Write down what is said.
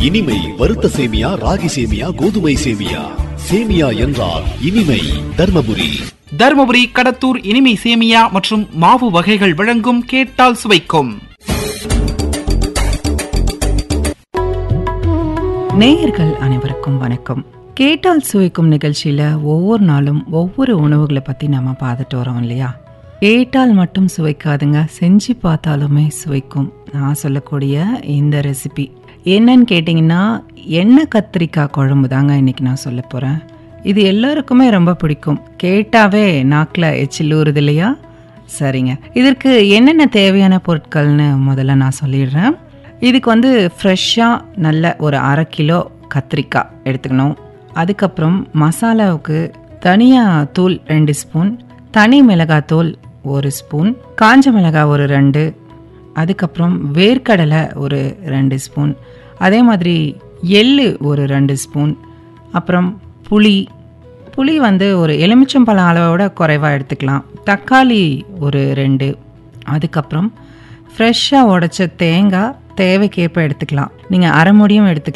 இனிமை வறுத்த சேமியா ராகி சேமியா கோதுமை சேமியா சேமியா என்றால் இனிமை தர்மபுரி தருமபுரி கடத்தூர் இனிமை சேமியா மற்றும் மாவு வகைகள் வழங்கும் கேட்டால் சுவைக்கும் நேயர்கள் அனைவருக்கும் வணக்கம் கேட்டால் சுவைக்கும் நிகழ்ச்சியில ஒவ்வொரு நாளும் ஒவ்வொரு உணவுகளை பத்தி நாம பார்த்துட்டு வரோம் இல்லையா கேட்டால் மட்டும் சுவைக்காதுங்க செஞ்சு பார்த்தாலுமே சுவைக்கும் நான் சொல்லக்கூடிய இந்த ரெசிபி என்னன்னு கேட்டிங்கன்னா எண்ணெய் கத்திரிக்காய் குழம்பு தாங்க இன்னைக்கு நான் சொல்ல போறேன் இது எல்லாருக்குமே ரொம்ப பிடிக்கும் கேட்டாவே நாக்கில் எச்சில் ஊறுது இல்லையா சரிங்க இதற்கு என்னென்ன தேவையான பொருட்கள்னு முதல்ல நான் சொல்லிடுறேன் இதுக்கு வந்து ஃப்ரெஷ்ஷாக நல்ல ஒரு அரை கிலோ கத்திரிக்காய் எடுத்துக்கணும் அதுக்கப்புறம் மசாலாவுக்கு தனியா தூள் ரெண்டு ஸ்பூன் தனி மிளகாய் தூள் ஒரு ஸ்பூன் காஞ்ச மிளகாய் ஒரு ரெண்டு அதுக்கப்புறம் வேர்க்கடலை ஒரு ரெண்டு ஸ்பூன் அதே மாதிரி எள்ளு ஒரு ரெண்டு ஸ்பூன் அப்புறம் புளி புளி வந்து ஒரு எலுமிச்சம்பழம் அளவோட குறைவாக எடுத்துக்கலாம் தக்காளி ஒரு ரெண்டு அதுக்கப்புறம் ஃப்ரெஷ்ஷாக உடைச்ச தேங்காய் தேவைக்கேற்ப எடுத்துக்கலாம் நீங்கள் அரை முடியும் எடுத்துக்கலாம்